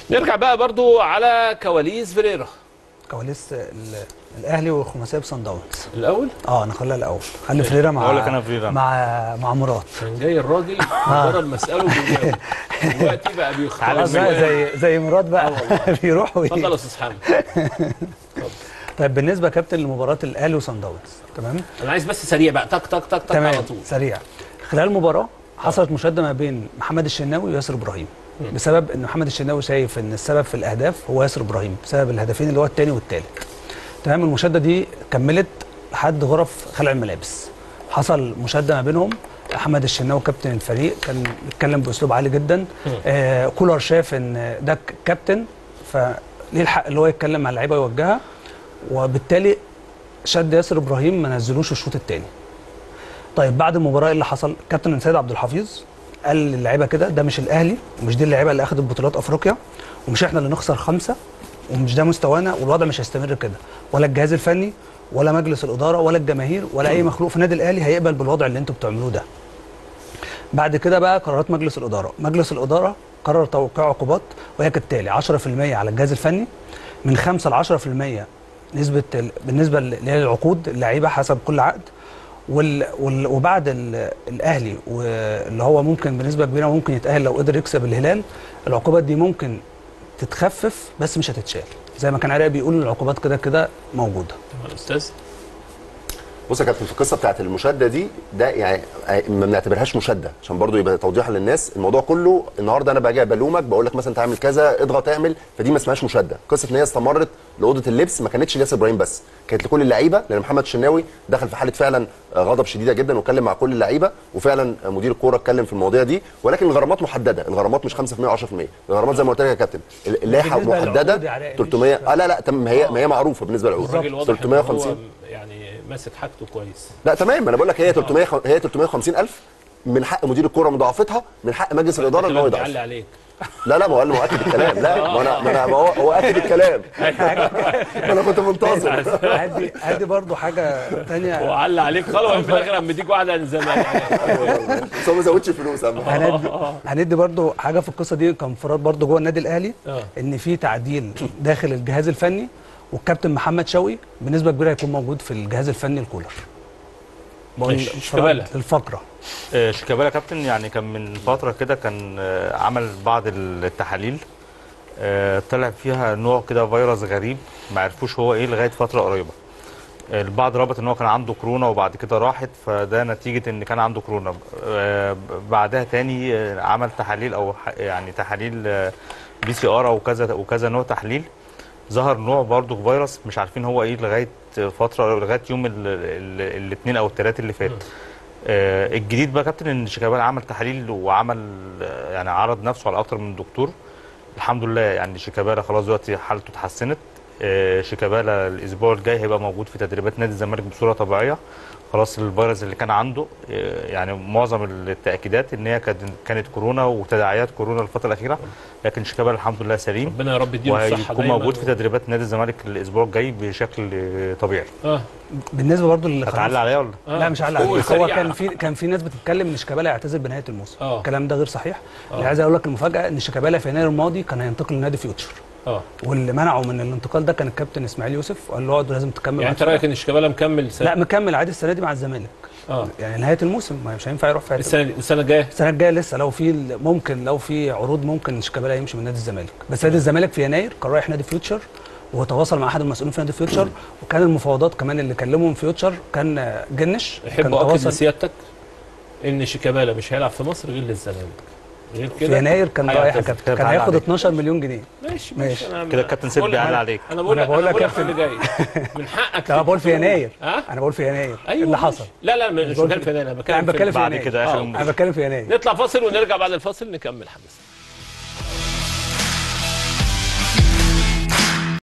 نرجع بقى برضو على كواليس فيريرا كواليس ال- الاهلي والخماسيه بصن داونز الاول اه نخليها الاول خلي فريرا مع أقول لك أنا فريرا. مع مع مراد كان جاي الراجل مجرد مساله بيجاوب دلوقتي بقى بيختار خلاص بقى زي زي مراد بقى بيروح وي- اتفضل يا استاذ حامد طيب بالنسبه يا كابتن لمباراه الاهلي وصن داونز تمام انا عايز بس سريع بقى تك تك تك تك على تمام طول سريع خلال المباراه حصلت مشاده ما بين محمد الشناوي وياسر ابراهيم بسبب ان محمد الشناوي شايف ان السبب في الاهداف هو ياسر ابراهيم بسبب الهدفين اللي هو الثاني والثالث تمام المشاده دي كملت لحد غرف خلع الملابس حصل مشاده ما بينهم احمد الشناوي كابتن الفريق كان بيتكلم باسلوب عالي جدا آه كولر شاف ان ده ك- كابتن فليه الحق اللي هو يتكلم مع اللعيبه ويوجهها وبالتالي شد ياسر ابراهيم ما نزلوش الشوط الثاني طيب بعد المباراه إيه اللي حصل كابتن سيد عبد الحفيظ قال للعيبه كده ده مش الاهلي ومش دي اللعيبه اللي اخذت بطولات افريقيا ومش احنا اللي نخسر خمسه ومش ده مستوانا والوضع مش هيستمر كده ولا الجهاز الفني ولا مجلس الاداره ولا الجماهير ولا اي مخلوق في النادي الاهلي هيقبل بالوضع اللي انتوا بتعملوه ده بعد كده بقى قرارات مجلس الاداره مجلس الاداره قرر توقيع عقوبات وهي كالتالي 10% على الجهاز الفني من 5 ل 10% نسبه ال... بالنسبه ل- اللي هي العقود اللعيبه حسب كل عقد وال... وال... وبعد ال... الاهلي واللي هو ممكن بنسبه كبيره ممكن يتاهل لو قدر يكسب الهلال العقوبات دي ممكن تتخفف بس مش هتتشال زي ما كان عراقي بيقول إن العقوبات كده كده موجوده الاستاذ بص يا كابتن في القصه بتاعت المشاده دي ده يعني ما بنعتبرهاش مشاده عشان برضو يبقى توضيحا للناس الموضوع كله النهارده انا باجي بلومك بقول لك مثلا تعمل كذا اضغط اعمل فدي ما اسمهاش مشاده قصه ان هي استمرت لاوضه اللبس ما كانتش لياسر ابراهيم بس كانت لكل اللعيبه لان محمد الشناوي دخل في حاله فعلا غضب شديده جدا واتكلم مع كل اللعيبه وفعلا مدير الكوره اتكلم في المواضيع دي ولكن الغرامات محدده الغرامات مش 5% و10% الغرامات زي ما قلت لك يا كابتن اللائحه بالنسبة للعقود محدده يا علاء مش- 300 اه لا لا تمام ما هي ما هي معروفه بالنسبه للعقود الراجل واضح إن 350 هو يعني ماسك حاجته كويس لا تمام انا بقول لك هي 300 خ- هي 350 الف من حق مدير الكوره مضاعفتها من حق مجلس الاداره ان هو كده بيعلي يضاعف عليك لا لا ما هو قال ما هو اكد الكلام لا ما انا ما انا ما هو هو اكد الكلام ما انا كنت منتظر هدي هدي برضو حاجه تانية هو علق عليك خلاص في الاخر اما يديك واحده عن زمان بس هو ما زودش فلوس اهم حاجه هندي هندي برضو حاجه في القصه دي كانفراد برضو جوه النادي الاهلي آه. ان في تعديل داخل الجهاز الفني والكابتن محمد شوقي بنسبه كبيره هيكون موجود في الجهاز الفني الكولر بقول ماشي. انفراد شيكابالا. الفقره آه، شيكابالا كابتن يعني كان من فتره كده كان آه، عمل بعض التحاليل آه، طلع فيها نوع كده فيروس غريب ما عرفوش هو ايه لغايه فتره قريبه آه، البعض ربط ان هو كان عنده كورونا وبعد كده راحت فده نتيجه ان كان عنده كورونا آه، بعدها تاني آه، عمل تحاليل او ح- يعني تحاليل بي سي ار او كذا وكذا نوع تحليل ظهر نوع برضه فيروس مش عارفين هو ايه لغايه فتره لغايه يوم الاثنين او الثلاث اللي فات آه، الجديد بقى كابتن ان شيكابالا عمل تحاليل وعمل آه، يعني عرض نفسه على اكتر من دكتور الحمد لله يعني شيكابالا خلاص دلوقتي حالته اتحسنت آه، شيكابالا الاسبوع الجاي هيبقى موجود في تدريبات نادي الزمالك بصوره طبيعيه خلاص الفيروس اللي كان عنده آه، يعني معظم التاكيدات ان هي كانت كانت كورونا وتداعيات كورونا الفتره الاخيره لكن شيكابالا الحمد لله سليم ربنا يا رب يديله الصحه وهيكون دايما موجود في تدريبات نادي الزمالك الاسبوع الجاي بشكل آه، طبيعي اه بالنسبه برضو اللي هتعلق عليا ولا آه. لا مش على قول هو سريع. كان في كان في ناس بتتكلم ان شيكابالا يعتزل بنهايه الموسم آه. الكلام ده غير صحيح اللي عايز اقول لك المفاجاه ان شيكابالا في يناير الماضي كان هينتقل لنادي فيوتشر اه واللي منعه من الانتقال ده كان الكابتن اسماعيل يوسف وقال له اقعد لازم تكمل يعني مع انت رايك ان شيكابالا مكمل سنة لا مكمل عادي السنه دي مع الزمالك اه يعني نهايه الموسم ما مش هينفع يروح في حته السنه دي السنه الجايه السنه الجايه لسه لو في ممكن لو في عروض ممكن شيكابالا يمشي من نادي الزمالك بس نادي الزمالك في يناير كان رايح نادي فيوتشر وتواصل مع احد المسؤولين في نادي فيوتشر وكان المفاوضات كمان اللي كلمهم فيوتشر كان جنش احب كان اؤكد تواصل لسيادتك ان شيكابالا مش هيلعب في مصر غير للزمالك غير كده في يناير كان رايح هيعتزل. كابتن كان تعالى هياخد عليك. 12 مليون جنيه ماشي ماشي. أنا كده الكابتن سيد بقول- بيعلق عليك. انا بقول أنا لك بقول انا لك بقول يا لك اللي جاي من حقك انا بقول في تقول. يناير ها انا بقول في يناير ايوه اللي ماشي. حصل لا لا مش بقول بتكلم في- في يناير انا لا بتكلم انا بتكلم في بعد يناير كده آخر آه. الموسم. انا بتكلم في يناير نطلع فاصل ونرجع بعد الفاصل نكمل حديثنا